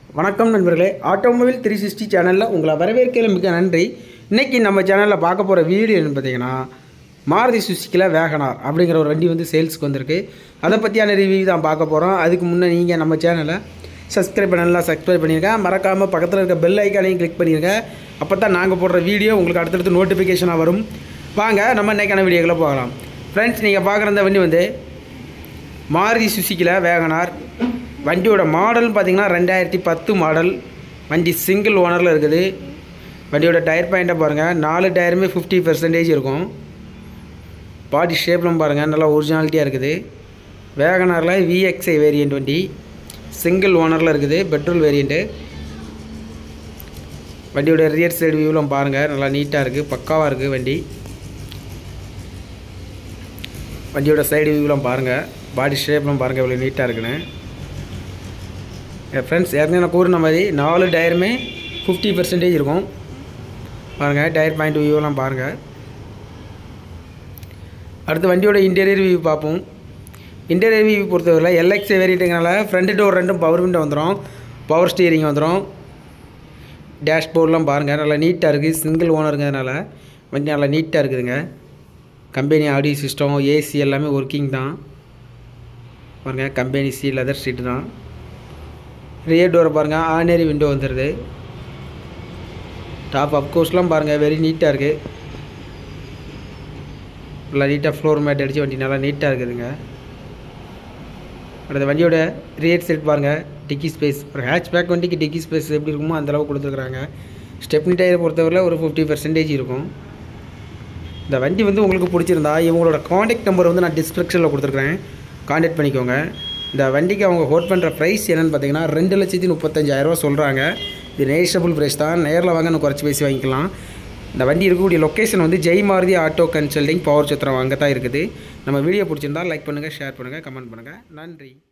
வணக்கம் நண்பர்களே automobile three sixty சேனலில் உங்களை வரவேற்கல மிக நன்றி இன்றைக்கி நம்ம சேனலில் பார்க்க போகிற வீடியோ என்ன பார்த்தீங்கன்னா மாருதி சுசுக்கியில் வேகனார் அப்படிங்கிற ஒரு வண்டி வந்து சேல்ஸுக்கு வந்திருக்கு அதை பற்றியான ரிவ்யூ தான் பார்க்க போகிறோம் அதுக்கு முன்னே நீங்கள் நம்ம சேனலை சப்ஸ்கிரைப் பண்ணலாம் சப்ஸ்கிரைப் பண்ணியிருக்கேன் மறக்காமல் பக்கத்தில் இருக்க பெல் ஐக்கானையும் கிளிக் பண்ணிடுங்க அப்போ தான் நாங்கள் போடுற வீடியோ உங்களுக்கு அடுத்தடுத்து நோட்டிஃபிகேஷனாக வரும் வாங்க நம்ம இன்றைக்கான வீடியோக்குள்ளே போகலாம் ஃப்ரெண்ட்ஸ் நீங்கள் பார்க்குற இந்த வண்டி வந்து மாருதி சுசுக்கியில் வேகனார் வண்டியோட மாடல்னு பார்த்தீங்கன்னா ரெண்டாயிரத்தி பத்து மாடல் வண்டி சிங்கிள் ஓனரில் இருக்குது வண்டியோட டயர் பாயிண்ட்டை பாருங்கள் நாலு டயருமே ஃபிஃப்டி பர்சன்டேஜ் இருக்கும் பாடி ஷேப்லாம் பாருங்கள் நல்லா ஒரிஜினாலிட்டியாக இருக்குது வேகனாரில் விஎக்ஸ்ஐ வேரியண்ட் வண்டி சிங்கிள் ஓனரில் இருக்குது பெட்ரோல் வேரியண்ட்டு வண்டியோட ரியர் சைடு வியூலாம் பாருங்கள் நல்லா நீட்டாக இருக்குது பக்காவாக இருக்குது வண்டி வண்டியோட சைடு வியூலாம் பாருங்கள் பாடி ஷேப்லாம் பாருங்கள் இவ்வளோ நீட்டாக இருக்குன்னு என் ஃப்ரெண்ட்ஸ் ஏற்கனவே நான் கூறின மாதிரி நாலு டயருமே ஃபிஃப்டி பர்சன்டேஜ் இருக்கும் பாருங்கள் டயர் பாயிண்ட் வியூலாம் பாருங்கள் அடுத்து வண்டியோட இன்டீரியர் வியூ பார்ப்போம் இன்டீரியர் வியூ பொறுத்தவரை எல்எக்ஸ் வேரியண்ட்டுங்கனால ஃப்ரண்ட் டோர் ரெண்டும் பவர் விண்டோ வந்துடும் பவர் ஸ்டீரிங் வந்துடும் டேஷ்போர்ட்லாம் பாருங்கள் நல்லா நீட்டாக இருக்குது சிங்கிள் ஓனருங்கிறதுனால வண்டி நல்லா நீட்டாக இருக்குதுங்க கம்பெனி ஆடியோ சிஸ்டம் ஏசி எல்லாமே ஒர்க்கிங் தான் பாருங்கள் கம்பெனி சி லெதர் சீட்டு தான் ரியர் டோரை பாருங்கள் ஆர்டினரி விண்டோ வந்துடுது டாப் அப்கோர்ஸ்லாம் பாருங்கள் வெரி நீட்டாக இருக்குது நல்லா நீட்டாக ஃப்ளோர் மேட் அடித்து வண்டி நல்லா நீட்டாக இருக்குதுங்க அடுத்த வண்டியோட ரியர் செட் பாருங்கள் டிக்கி ஸ்பேஸ் ஒரு ஹேட்ச் பேக் வண்டிக்கு டிக்கி ஸ்பேஸ் எப்படி இருக்குமோ அந்தளவு கொடுத்துருக்குறாங்க ஸ்டெப்னி டயரை பொறுத்தவரையில் ஒரு ஃபிஃப்டி பர்சன்டேஜ் இருக்கும் இந்த வண்டி வந்து உங்களுக்கு பிடிச்சிருந்தா இவங்களோட காண்டாக்ட் நம்பர் வந்து நான் டிஸ்கிரிப்ஷனில் கொடுத்துருக்குறேன் காண்டாக்ட் பண்ணிக்கோங்க இந்த வண்டிக்கு அவங்க ஹோட் பண்ணுற ப்ரைஸ் என்னென்னு பார்த்தீங்கன்னா ரெண்டு லட்சத்தி முப்பத்தஞ்சாயிரரூவா சொல்கிறாங்க இது நேஷபிள் ப்ரைஸ் தான் நேரில் வாங்க இன்னும் குறைச்சி பேசி வாங்கிக்கலாம் இந்த வண்டி இருக்கக்கூடிய லொக்கேஷன் வந்து ஜெய் மாருதி ஆட்டோ கன்சல்டிங் பவர் சத்திரம் அங்கே தான் இருக்குது நம்ம வீடியோ பிடிச்சிருந்தா லைக் பண்ணுங்கள் ஷேர் பண்ணுங்கள் கமெண்ட் பண்ணுங்கள் நன்றி